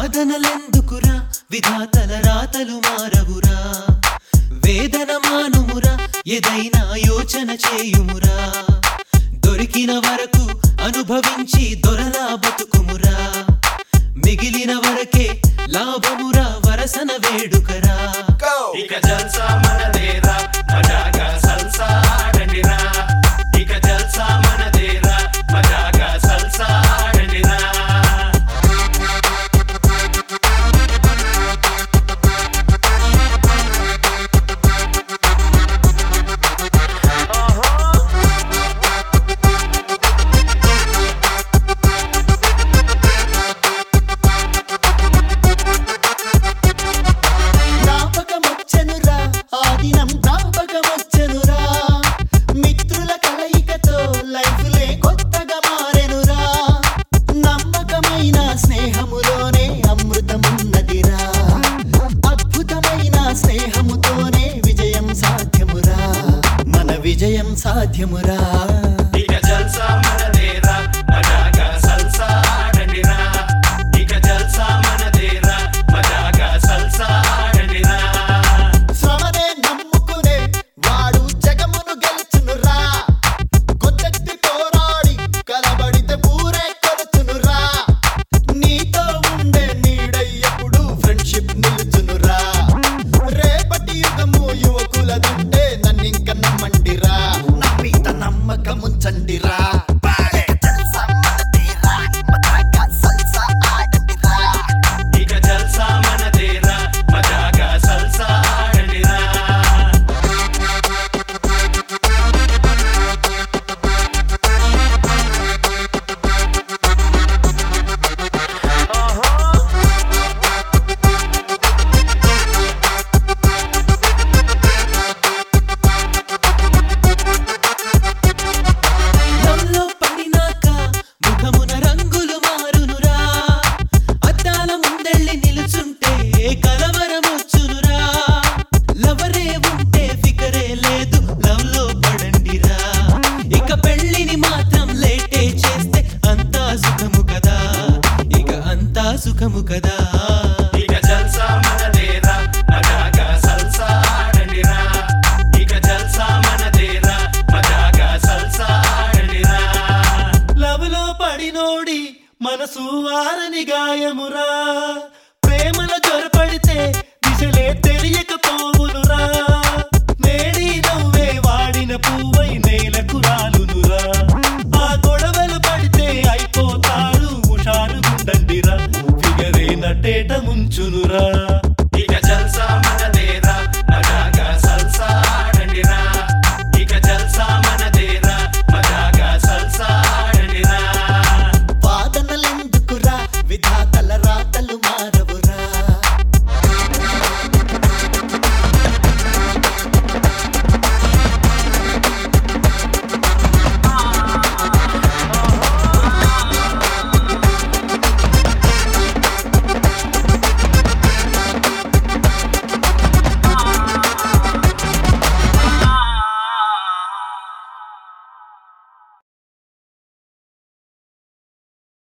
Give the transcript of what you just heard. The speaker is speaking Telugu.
వాదనలెందుకురా విధాతల రాతలు మారవురా వేదన మానుమురా ఏదైనా యోచన చేయుమురా దొరికిన వరకు అనుభవించి దొరలా బతుకుమురా మిగిలిన వరకే లాభమురా వరసన వేడుకరా ఇక జల్సా మనదేరా మజాగా సల్సా ఆడండిరా ఇక జల్సా మనదేరా మజాగా సల్సా ఆడండిరా జ్ఞాపకమొచ్చెనురా ఆ దినం జ్ఞాపకమొచ్చెనురా మిత్రుల కలయికతో లైఫ్లే కొత్తగా మారెనురా నమ్మకమైన స్నేహములోనే అమృతమున్నదిరా అద్భుతమైన స్నేహముతోనే విజయం సాధ్యమురా మన విజయం సాధ్యమురా ఇక జల్సా మనదేరా మజాగా సల్సా ఆడండిరా ఇక జల్సా మనదేరా మజాగా సల్సా ఆడండిరా శ్రమనే నమ్ముకునే వాడు జగమును గెలుచునురా కొత్తెత్తి పోరాడి కలబడితే పూరే కొలుచునురా నీతో ఉండే నీడై ఎప్పుడు ఫ్రెండ్షిప్ నిలుచునురా రేపటి యుగము యువకులదంటే నన్నింక నమ్మండిరా నా మీద నమ్మకముంచండిరా ఇక జల్సా మనదేరా మజాగా సల్సా ఆడండిరా రంలో పడినాక ముఖమున రంగులు మారునురా అద్దాల ముందెళ్ళి నిలుచుంటే కలవరమొచ్చునురా లవరే ఉంటే ఫికరే లేదు లవ్ లో పడండిరా ఇక పెళ్ళిని మాత్రం లేటే చేస్తే అంతా సుఖము కదా ఇక అంతా సుఖము కదా ఇక జల్సా మనదేరా మజాగా సల్సా ఆడండిరా ఇక జల్సా మనదేరా మజాగా సల్సా ఆడండిరా లవ్లో పడినోడి మనసు వారని గాయమురా ప్రేమల జొరపడితే దిశలే తెలియకపోవునురా నేడి నవ్వే వాడిన పువ్వై నేలకు రాలునురా ఆ గొడవలు పడితే అయిపోతాడు హుషారు గుండండిరా ఫిగరే నటేట ముంచునురా